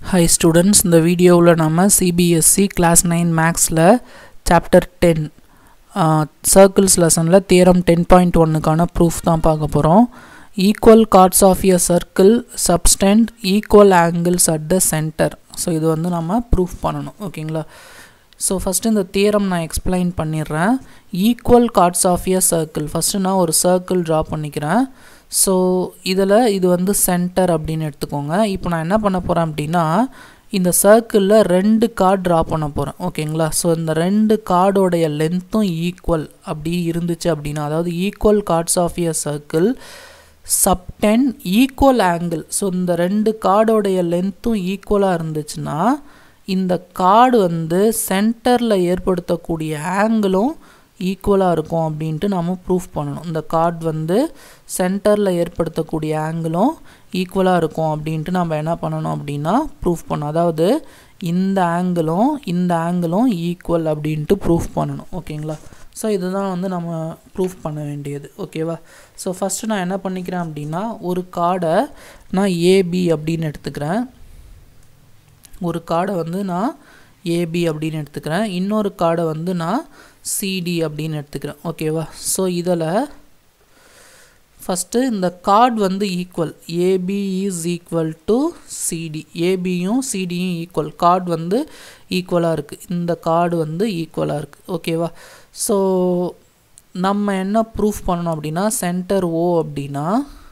high students இந்த வீடியோவில் நம்ம சிபிஎஸ்சி கிளாஸ் நைன் மேக்ஸில் சாப்டர் டென் சர்க்கிள்ஸ் லெசனில் தியரம் டென் பாயிண்ட் ஒன்னுக்கான ப்ரூஃப் தான் பார்க்க போகிறோம் equal chords of a circle subtend equal angles at the centre so இது வந்து நம்ம ப்ரூஃப் பண்ணணும் ஓகேங்களா ஸோ ஃபஸ்ட்டு இந்த தியரம் நான் எக்ஸ்பிளைன் பண்ணிடுறேன் equal chords of a circle first நான் ஒரு சர்க்கிள் ட்ரா பண்ணிக்கிறேன் ஸோ இதில் இது வந்து சென்டர் அப்படின்னு எடுத்துக்கோங்க இப்போ நான் என்ன பண்ண போகிறேன் அப்படின்னா இந்த சர்க்கிளில் ரெண்டு கார்டு ட்ரா பண்ண போகிறேன் ஓகேங்களா ஸோ இந்த ரெண்டு கார்டோடைய லென்த்தும் ஈக்குவல் அப்படி இருந்துச்சு அப்படின்னா அதாவது equal chords of a circle subtend equal angle so இந்த ரெண்டு கார்டோடைய லென்த்தும் ஈக்குவலாக இருந்துச்சுன்னா இந்த கார்டு வந்து சென்டரில் ஏற்படுத்தக்கூடிய ஆங்கிளும் ஈக்குவலாக இருக்கும் அப்படின்ட்டு நம்ம ப்ரூஃப் பண்ணணும் இந்த கார்டு வந்து சென்டரில் ஏற்படுத்தக்கூடிய ஆங்கிளும் ஈக்குவலாக இருக்கும் அப்படின்ட்டு நம்ம என்ன பண்ணணும் அப்படின்னா ப்ரூஃப் பண்ணணும் அதாவது இந்த ஆங்கிளும் இந்த ஆங்கிளும் ஈக்குவல் அப்படின்ட்டு ப்ரூஃப் பண்ணணும் ஓகேங்களா ஸோ இதுதான் வந்து நம்ம ப்ரூஃப் பண்ண வேண்டியது ஓகேவா ஸோ ஃபஸ்ட்டு நான் என்ன பண்ணிக்கிறேன் அப்படின்னா ஒரு கார்டை நான் ஏபி அப்படின்னு எடுத்துக்கிறேன் ஒரு கார்டை வந்து நான் ஏபி அப்படின்னு எடுத்துக்கிறேன் இன்னொரு கார்டை வந்து நான் சிடி அப்படின்னு எடுத்துக்கிறேன் ஓகேவா ஸோ இதில் ஃபஸ்ட்டு இந்த கார்டு வந்து equal AB is equal to CD ஏபியும் சிடியும் ஈக்குவல் கார்டு வந்து ஈக்குவலாக இருக்குது இந்த கார்டு வந்து ஈக்குவலாக இருக்குது ஓகேவா ஸோ நம்ம என்ன ப்ரூஃப் பண்ணணும் அப்படின்னா சென்டர் ஓ அப்படின்னா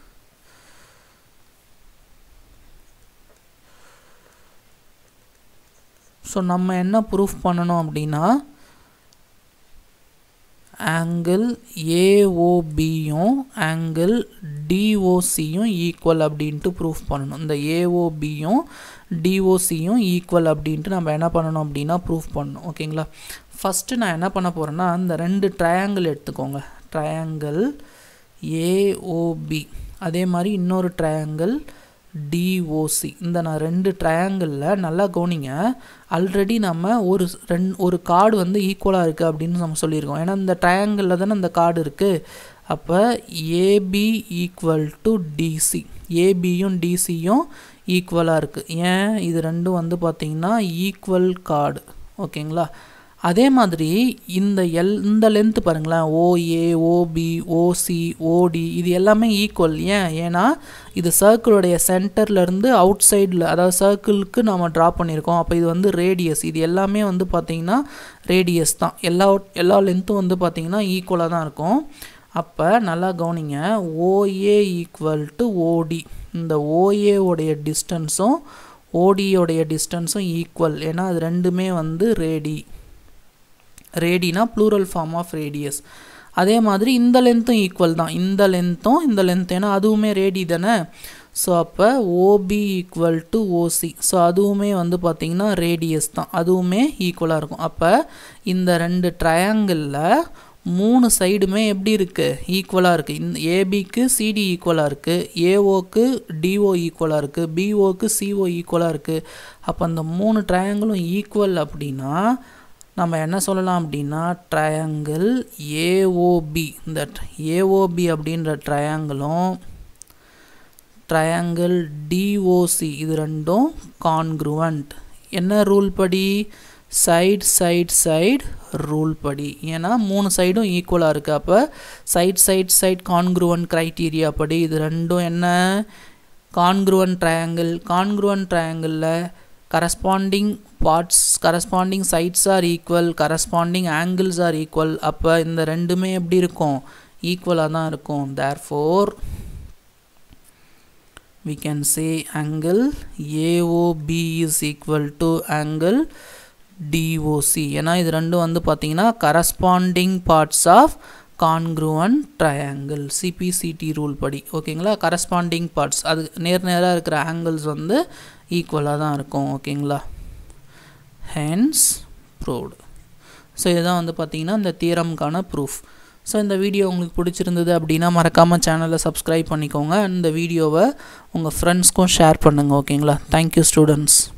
ஸோ நம்ம என்ன ப்ரூஃப் பண்ணணும் அப்படின்னா ஆங்கிள் ஏஓபியும் ஆங்கிள் டிஓசியும் ஈக்குவல் அப்படின்ட்டு ப்ரூஃப் பண்ணணும் இந்த ஏஓபியும் டிஓசியும் ஈக்குவல் அப்படின்ட்டு நம்ம என்ன பண்ணணும் அப்படின்னா ப்ரூஃப் பண்ணணும் ஓகேங்களா ஃபஸ்ட்டு நான் என்ன பண்ண போகிறேன்னா இந்த ரெண்டு ட்ரையாங்கிள் எடுத்துக்கோங்க ட்ரையாங்கிள் ஏஓபி அதே மாதிரி இன்னொரு ட்ரையாங்கிள் டிஓசி இந்த நான் ரெண்டு ட்ரையாங்கிளில் நல்லா கவனிங்க ஆல்ரெடி நம்ம ஒரு ரெண் ஒரு கார்டு வந்து ஈக்குவலாக இருக்குது அப்படின்னு நம்ம சொல்லியிருக்கோம் ஏன்னா இந்த ட்ரையாங்கிளில் தானே இந்த கார்டு இருக்குது அப்போ ஏபி ஈக்குவல் டு டிசி ஏபியும் டிசியும் ஈக்குவலாக இருக்குது ஏன் இது ரெண்டும் வந்து பார்த்திங்கன்னா ஈக்குவல் கார்டு ஓகேங்களா அதே மாதிரி இந்த எல் இந்த லென்த்து பாருங்களேன் ஓஏ ஓபி ஓசி ஓடி இது எல்லாமே ஈக்குவல் ஏன் ஏன்னா இது சர்க்கிளுடைய சென்டர்லேருந்து அவுட் சைடில் அதாவது சர்க்கிளுக்கு நம்ம ட்ரா பண்ணியிருக்கோம் அப்போ இது வந்து ரேடியஸ் இது எல்லாமே வந்து பார்த்திங்கன்னா ரேடியஸ் தான் எல்லா எல்லா லென்த்தும் வந்து பார்த்திங்கன்னா ஈக்குவலாக தான் இருக்கும் அப்போ நல்லா கவனிங்க ஓஏ ஈக்குவல் டு ஓடி இந்த ஓஏவுடைய டிஸ்டன்ஸும் ஓடியோடைய டிஸ்டன்ஸும் ஈக்குவல் ஏன்னா அது ரெண்டுமே வந்து ரேடி ரேடினா ப்ளூரல் ஃபார்ம் ஆஃப் ரேடியஸ் அதே மாதிரி இந்த லென்த்தும் ஈக்குவல் தான் இந்த லென்த்தும் இந்த லென்த் ஏன்னா அதுவுமே ரேடி தானே ஸோ அப்போ OB equal to OC so அதுவுமே வந்து பார்த்திங்கன்னா ரேடியஸ் தான் அதுவுமே ஈக்குவலாக இருக்கும் அப்போ இந்த ரெண்டு ட்ரையாங்கிளில் மூணு சைடுமே எப்படி இருக்குது ஈக்குவலாக இருக்குது இந்த ஏபிக்கு சிடி ஈக்குவலாக இருக்குது ஏஓக்கு டிஓ ஈக்குவலாக இருக்குது பிஓக்கு சிஓ ஈக்குவலாக இருக்குது அப்போ அந்த மூணு ட்ரையாங்கிளும் ஈக்குவல் அப்படின்னா நம்ம என்ன சொல்லலாம் அப்படின்னா ட்ரையாங்கிள் ஏஓபி இந்த ஏஓபி அப்படின்ற ட்ரையாங்கிளும் ட்ரையாங்கிள் டிஓசி இது ரெண்டும் கான்க்ருவன்ட் என்ன ரூல் படி சைட் சைட் சைட் ரூல் படி ஏன்னா மூணு சைடும் ஈக்குவலாக இருக்குது அப்போ side side side congruence criteria படி இது ரெண்டும் என்ன கான்க்ருவன் ட்ரையாங்கிள் கான்க்ருவன் ட்ரையாங்கிளில் corresponding parts corresponding sides are equal corresponding angles are equal அப்போ இந்த ரெண்டுமே எப்படி இருக்கும் ஈக்குவலாக தான் இருக்கும் therefore we can say angle AOB is equal to angle DOC ஏன்னா இது ரெண்டும் வந்து பார்த்தீங்கன்னா corresponding parts of congruent triangle CPCT rule படி ஓகேங்களா கரஸ்பாண்டிங் பார்ட்ஸ் அது நேர் நேராக இருக்கிற ஆங்கிள்ஸ் வந்து ஈக்குவலாக தான் இருக்கும் ஓகேங்களா ஹென்ஸ் ப்ரூவ்டு ஸோ இதுதான் வந்து பார்த்திங்கன்னா இந்த தியரம்கான ப்ரூஃப் ஸோ இந்த வீடியோ உங்களுக்கு பிடிச்சிருந்தது அப்படின்னா மறக்காமல் சேனலை சப்ஸ்கிரைப் பண்ணிக்கோங்க இந்த வீடியோவை உங்கள் ஃப்ரெண்ட்ஸ்க்கும் ஷேர் பண்ணுங்கள் ஓகேங்களா தேங்க்யூ ஸ்டூடெண்ட்ஸ்